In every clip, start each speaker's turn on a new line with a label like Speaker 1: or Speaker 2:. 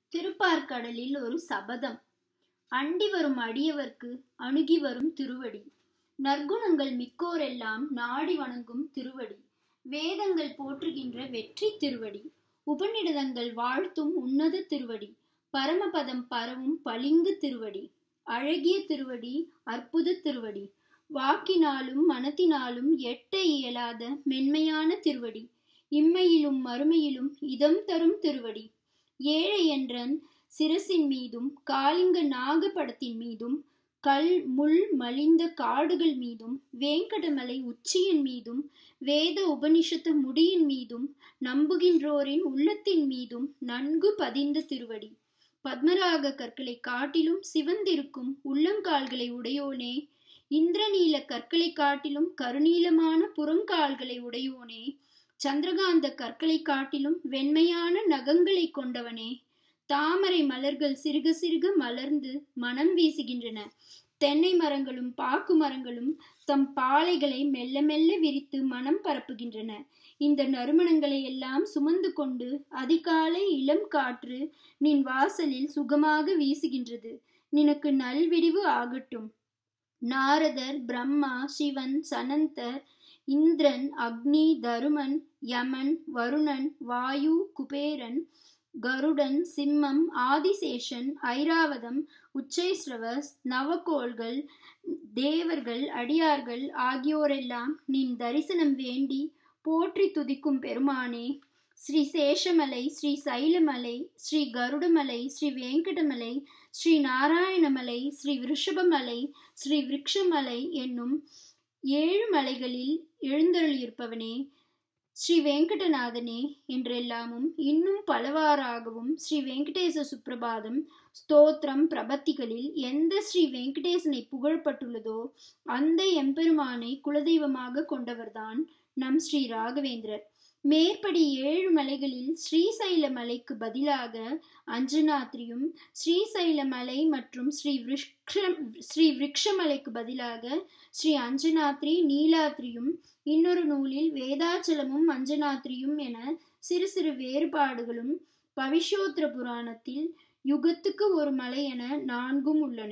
Speaker 1: திருப்பார்கடலில் ஒரு சபதம் அண்டி வரும் அடியவர்க்கு அணுகி வரும் திருவடி நற்குணங்கள் மிக்கோரெல்லாம் நாடி வணங்கும் திருவடி வேதங்கள் போற்றுகின்ற வெற்றி திருவடி உபநிடதங்கள் வாழ்த்தும் உன்னத திருவடி பரமபதம் பரவும் பளிங்கு திருவடி அழகிய திருவடி அற்புத திருவடி வாக்கினாலும் மனத்தினாலும் எட்ட இயலாத மென்மையான திருவடி இம்மையிலும் மறுமையிலும் இதம் தரும் திருவடி ஏழை என்றன் சிரசின் மீதும் காளிங்க நாகப்படத்தின் மீதும் கல் முள் மலிந்த காடுகள் மீதும் வேங்கடமலை உச்சியின் மீதும் வேத உபனிஷத்து முடியின் மீதும் நம்புகின்றோரின் உள்ளத்தின் மீதும் நன்கு பதிந்த திருவடி பத்மராக கற்களை காட்டிலும் சிவந்திருக்கும் உள்ளங்கால்களை உடையோனே இந்திரநீல கற்களை காட்டிலும் கருநீலமான புறங்கால்களை உடையோனே சந்திரகாந்த கற்களை காட்டிலும் வெண்மையான நகங்களை கொண்டவனே தாமரை மலர்கள் சிறுக சிறுக மலர்ந்து மனம் வீசுகின்றன தென்னை மரங்களும் பாக்கு மரங்களும் தம் பாலைகளை மெல்ல மெல்ல விரித்து மனம் பரப்புகின்றன இந்த நறுமணங்களை எல்லாம் சுமந்து கொண்டு அதிகாலை இளம் காற்று நின் வாசலில் சுகமாக வீசுகின்றது நினக்கு நல்விடிவு ஆகட்டும் நாரதர் பிரம்மா சிவன் சனந்தர் இந்திரன் அக்னி தருமன் யமன் வருணன் வாயு குபேரன் கருடன் சிம்மம் ஆதிசேஷன் ஐராவதம் உச்சைஸ்ரவஸ் நவகோள்கள் தேவர்கள் அடியார்கள் ஆகியோரெல்லாம் நின் தரிசனம் வேண்டி போற்றி துதிக்கும் பெருமானே ஸ்ரீ சேஷமலை ஸ்ரீ சைலமலை ஸ்ரீ கருடமலை ஸ்ரீ வெங்கடமலை ஸ்ரீ நாராயணமலை ஸ்ரீ விருஷபமலை ஸ்ரீ விருக்ஷமலை என்னும் ஏழு மலைகளில் எழுந்தருளியிருப்பவனே ஸ்ரீ வெங்கடநாதனே என்றெல்லாமும் இன்னும் பலவாறாகவும் ஸ்ரீ வெங்கடேச சுப்பிரபாதம் ஸ்தோத்திரம் பிரபத்திகளில் எந்த ஸ்ரீ வெங்கடேசனை புகழப்பட்டுள்ளதோ அந்த எம்பெருமானை குலதெய்வமாக கொண்டவர்தான் நம் ஸ்ரீ ராகவேந்திரர் மேற்படி ஏழு மலைகளில் ஸ்ரீசைல மலைக்கு பதிலாக அஞ்சனாத்ரியும் ஸ்ரீசைல மலை மற்றும் ஸ்ரீ விருக்ஷம் ஸ்ரீ விருக்ஷமலைக்கு பதிலாக ஸ்ரீ அஞ்சனாத்ரி நீலாத்ரியும் இன்னொரு நூலில் வேதாச்சலமும் அஞ்சனாத்ரியும் என சிறு சிறு வேறுபாடுகளும் பவிஷோத்திர புராணத்தில் யுகத்துக்கு ஒரு மலை என நான்கும் உள்ளன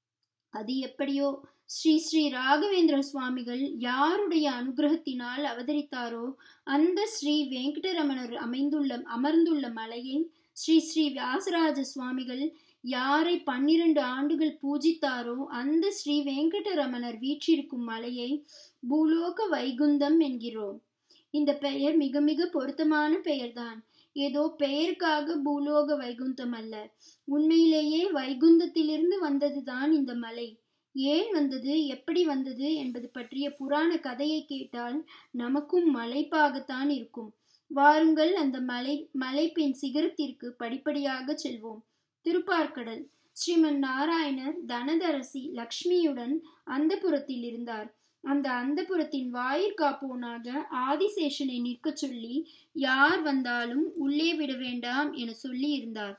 Speaker 1: அது எப்படியோ ஸ்ரீ ஸ்ரீ ராகவேந்திர சுவாமிகள் யாருடைய அனுகிரகத்தினால் அவதரித்தாரோ அந்த ஸ்ரீ வெங்கடரமணர் அமைந்துள்ள அமர்ந்துள்ள மலையை ஸ்ரீ ஸ்ரீ வியாசராஜ சுவாமிகள் யாரை பன்னிரண்டு ஆண்டுகள் பூஜித்தாரோ அந்த ஸ்ரீ வெங்கடரமணர் வீற்றிருக்கும் மலையை பூலோக வைகுந்தம் என்கிறோம் இந்த பெயர் மிக மிக பொருத்தமான பெயர்தான் ஏதோ பெயருக்காக பூலோக வைகுந்தம் அல்ல உண்மையிலேயே வைகுந்தத்திலிருந்து வந்ததுதான் இந்த மலை ஏன் வந்தது எப்படி வந்தது என்பது பற்றிய புராண கதையை கேட்டால் நமக்கும் மலைப்பாகத்தான் இருக்கும் வாருங்கள் அந்த மலை மலைப்பின் சிகரத்திற்கு படிப்படியாக செல்வோம் திருப்பார்கடல் ஸ்ரீமன் நாராயணர் தனதரசி லக்ஷ்மியுடன் அந்த புறத்தில் இருந்தார் அந்த அந்தபுரத்தின் வாயிற்காப்போனாக ஆதிசேஷனை நிற்க சொல்லி யார் வந்தாலும் உள்ளே விட வேண்டாம் என சொல்லி இருந்தார்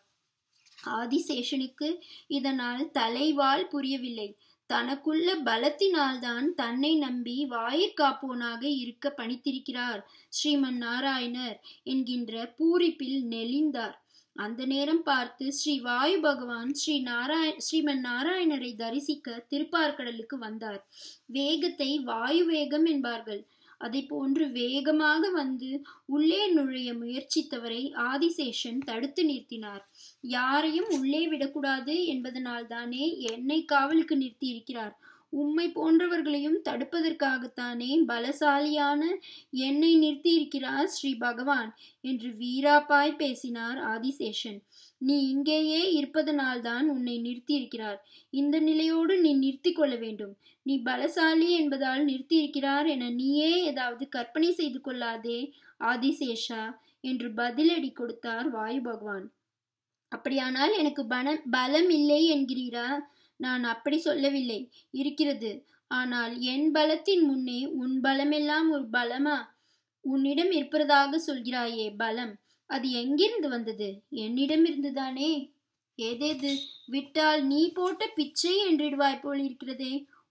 Speaker 1: ஆதிசேஷனுக்கு இதனால் தலைவால் புரியவில்லை தனக்குள்ள பலத்தினால்தான் தன்னை நம்பி வாயிற்காப்போனாக இருக்க பணித்திருக்கிறார் ஸ்ரீமன் நாராயணர் என்கின்ற பூரிப்பில் நெளிந்தார் அந்த நேரம் பார்த்து ஸ்ரீ வாயு பகவான் ஸ்ரீ நாராய ஸ்ரீமன் நாராயணரை தரிசிக்க திருப்பார்கடலுக்கு வந்தார் வேகத்தை வாயு வேகம் என்பார்கள் அதை போன்று வேகமாக வந்து உள்ளே நுழைய முயற்சித்தவரை ஆதிசேஷன் தடுத்து நிறுத்தினார் யாரையும் உள்ளே விடக்கூடாது என்பதனால் தானே என்னை காவலுக்கு நிறுத்தி இருக்கிறார் உம்மை போன்றவர்களையும் தடுப்பதற்காகத்தானே பலசாலியான என்னை நிறுத்தி இருக்கிறார் ஸ்ரீ பகவான் என்று வீராப்பாய் பேசினார் ஆதிசேஷன் நீ இங்கேயே இருப்பதனால்தான் உன்னை நிறுத்தி இருக்கிறார் இந்த நிலையோடு நீ நிறுத்தி கொள்ள வேண்டும் நீ பலசாலி என்பதால் நிறுத்தி இருக்கிறார் என நீயே ஏதாவது கற்பனை செய்து கொள்ளாதே ஆதிசேஷா என்று பதிலடி கொடுத்தார் வாயு பகவான் அப்படியானால் எனக்கு பண பலம் இல்லை என்கிறீரா நான் அப்படி சொல்லவில்லை இருக்கிறது ஆனால் என் பலத்தின் முன்னே உன் பலமெல்லாம் ஒரு பலமா உன்னிடம் இருப்பதாக சொல்கிறாயே பலம் அது எங்கிருந்து வந்தது என்னிடம் இருந்துதானே ஏதேது விட்டால் நீ போட்ட பிச்சை என்றிடுவாய் போல் இருக்கிறதே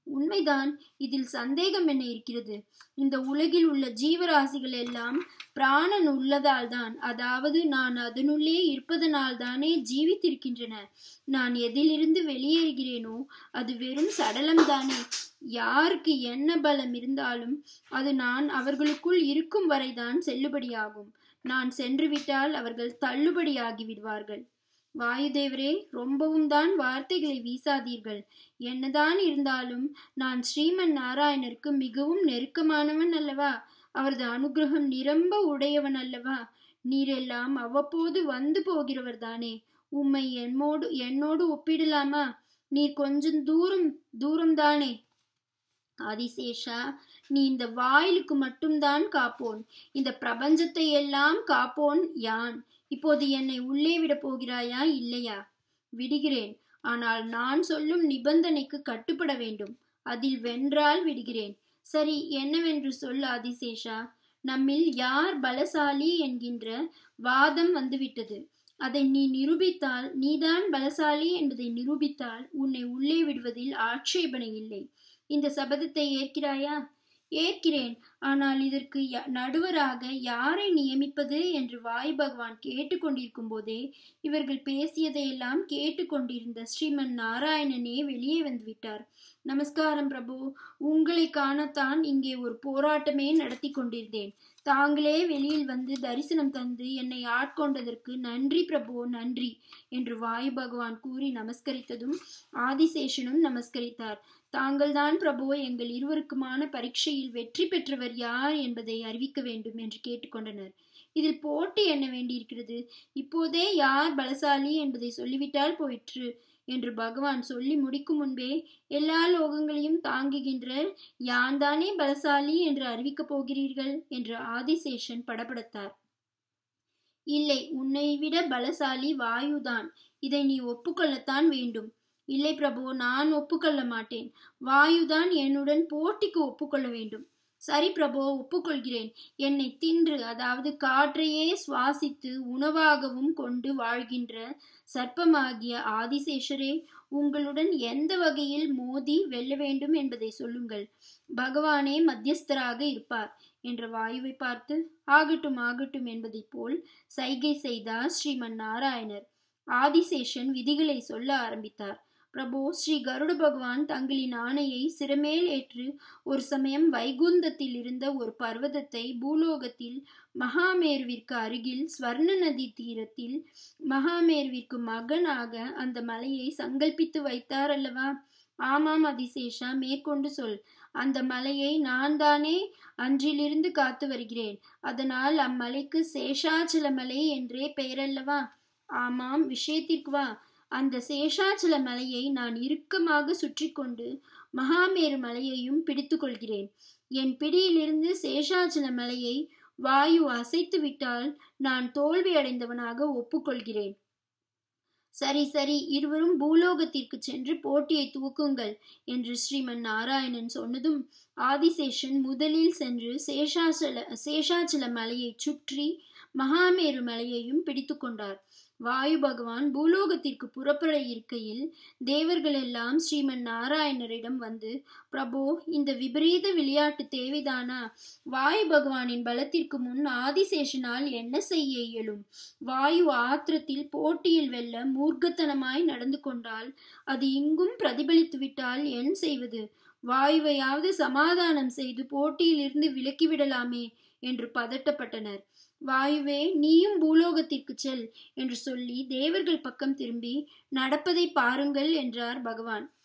Speaker 1: உண்மைதான் இதில் சந்தேகம் என்ன இருக்கிறது இந்த உலகில் உள்ள ஜீவராசிகள் எல்லாம் பிராணன் உள்ளதால் தான் அதாவது நான் அதனுள்ளே இருப்பதனால் தானே ஜீவித்திருக்கின்றன நான் எதிலிருந்து வெளியேறுகிறேனோ அது வெறும் சடலம் தானே யாருக்கு என்ன பலம் இருந்தாலும் அது நான் அவர்களுக்குள் இருக்கும் வரைதான் செல்லுபடியாகும் நான் சென்றுவிட்டால் அவர்கள் தள்ளுபடியாகி விடுவார்கள் வாயுதேவரே ரொம்பவும் தான் வார்த்தைகளை வீசாதீர்கள் என்னதான் இருந்தாலும் நான் ஸ்ரீமன் நாராயணருக்கு மிகவும் நெருக்கமானவன் அல்லவா அவரது அனுகிரகம் நிரம்ப உடையவன் அல்லவா நீரெல்லாம் அவ்வப்போது வந்து போகிறவர் தானே உம்மை என்னோடு என்னோடு ஒப்பிடலாமா நீர் கொஞ்சம் தூரம் தூரம்தானே ஆதிசேஷா நீ இந்த வாயிலுக்கு மட்டும்தான் காப்போன் இந்த பிரபஞ்சத்தை எல்லாம் காப்போன் யான் இப்போது என்னை உள்ளே விட போகிறாயா இல்லையா விடுகிறேன் ஆனால் நான் சொல்லும் நிபந்தனைக்கு கட்டுப்பட வேண்டும் அதில் வென்றால் விடுகிறேன் சரி என்னவென்று சொல் ஆதிசேஷா நம்மில் யார் பலசாலி என்கின்ற வாதம் வந்துவிட்டது அதை நீ நிரூபித்தால் நீதான் பலசாலி என்பதை நிரூபித்தால் உன்னை உள்ளே விடுவதில் ஆட்சேபனை இல்லை இந்த சபதத்தை ஏற்கிறாயா ஏற்கிறேன் ஆனால் இதற்கு நடுவராக யாரை நியமிப்பது என்று வாய் பகவான் கேட்டுக்கொண்டிருக்கும் போதே இவர்கள் பேசியதையெல்லாம் கேட்டுக்கொண்டிருந்த ஸ்ரீமன் நாராயணனே வெளியே வந்து விட்டார் நமஸ்காரம் பிரபு உங்களை காணத்தான் இங்கே ஒரு போராட்டமே நடத்தி கொண்டிருந்தேன் தாங்களே வெளியில் வந்து தரிசனம் தந்து என்னை ஆட்கொண்டதற்கு நன்றி பிரபு நன்றி என்று வாயு பகவான் கூறி நமஸ்கரித்ததும் ஆதிசேஷனும் நமஸ்கரித்தார் தாங்கள்தான் பிரபு எங்கள் இருவருக்குமான பரீட்சையில் வெற்றி பெற்றவர் யார் என்பதை அறிவிக்க வேண்டும் என்று கேட்டுக்கொண்டனர் இதில் போட்டி என்ன வேண்டியிருக்கிறது இப்போதே யார் பலசாலி என்பதை சொல்லிவிட்டால் போயிற்று என்று பகவான் சொல்லி முடிக்கும் முன்பே எல்லா லோகங்களையும் தாங்குகின்ற யான் தானே பலசாலி என்று அறிவிக்கப் போகிறீர்கள் என்று ஆதிசேஷன் படபடத்தார் இல்லை உன்னை விட பலசாலி வாயுதான் இதை நீ ஒப்புக்கொள்ளத்தான் வேண்டும் இல்லை பிரபு நான் ஒப்புக்கொள்ள மாட்டேன் வாயுதான் என்னுடன் போட்டிக்கு ஒப்புக்கொள்ள வேண்டும் சரி பிரபு ஒப்புக்கொள்கிறேன் என்னை தின்று அதாவது காற்றையே சுவாசித்து உணவாகவும் கொண்டு வாழ்கின்ற சர்ப்பமாகிய ஆதிசேஷரே உங்களுடன் எந்த வகையில் மோதி வெல்ல வேண்டும் என்பதை சொல்லுங்கள் பகவானே மத்தியஸ்தராக இருப்பார் என்ற வாயுவை பார்த்து ஆகட்டும் ஆகட்டும் என்பதைப் போல் சைகை செய்தார் ஸ்ரீமன் நாராயணர் ஆதிசேஷன் விதிகளை சொல்ல ஆரம்பித்தார் பிரபு ஸ்ரீ கருட பகவான் தங்களின் ஆணையை சிறமேல் ஏற்று ஒரு சமயம் வைகுந்தத்தில் இருந்த ஒரு பர்வதத்தை பூலோகத்தில் மகாமேருவிற்கு அருகில் ஸ்வர்ண நதி தீரத்தில் மகாமேருவிற்கு மகனாக அந்த மலையை சங்கல்பித்து வைத்தார் அல்லவா ஆமாம் அதிசேஷா மேற்கொண்டு சொல் அந்த மலையை நான் தானே அன்றிலிருந்து காத்து வருகிறேன் அதனால் அம்மலைக்கு சேஷாச்சல மலை என்றே பெயரல்லவா ஆமாம் விஷயத்திற்கு வா அந்த சேஷாச்சல மலையை நான் இறுக்கமாக சுற்றி கொண்டு மகாமேரு மலையையும் பிடித்து கொள்கிறேன் என் பிடியிலிருந்து சேஷாச்சல மலையை வாயு அசைத்து விட்டால் நான் தோல்வி அடைந்தவனாக ஒப்புக்கொள்கிறேன் சரி சரி இருவரும் பூலோகத்திற்கு சென்று போட்டியை துவக்குங்கள் என்று ஸ்ரீமன் நாராயணன் சொன்னதும் ஆதிசேஷன் முதலில் சென்று சேஷாச்சல சேஷாச்சல மலையை சுற்றி மகாமேரு மலையையும் பிடித்து கொண்டார் வாயு பகவான் பூலோகத்திற்கு புறப்பட இருக்கையில் தேவர்கள் எல்லாம் ஸ்ரீமன் நாராயணரிடம் வந்து பிரபு இந்த விபரீத விளையாட்டு தேவைதானா வாயு பகவானின் பலத்திற்கு முன் ஆதிசேஷனால் என்ன செய்ய இயலும் வாயு ஆத்திரத்தில் போட்டியில் வெல்ல மூர்க்கத்தனமாய் நடந்து கொண்டால் அது இங்கும் பிரதிபலித்து விட்டால் என் செய்வது வாயுவையாவது சமாதானம் செய்து போட்டியிலிருந்து விலக்கிவிடலாமே என்று பதட்டப்பட்டனர் வாயுவே நீயும் பூலோகத்திற்கு செல் என்று சொல்லி தேவர்கள் பக்கம் திரும்பி நடப்பதை பாருங்கள் என்றார் பகவான்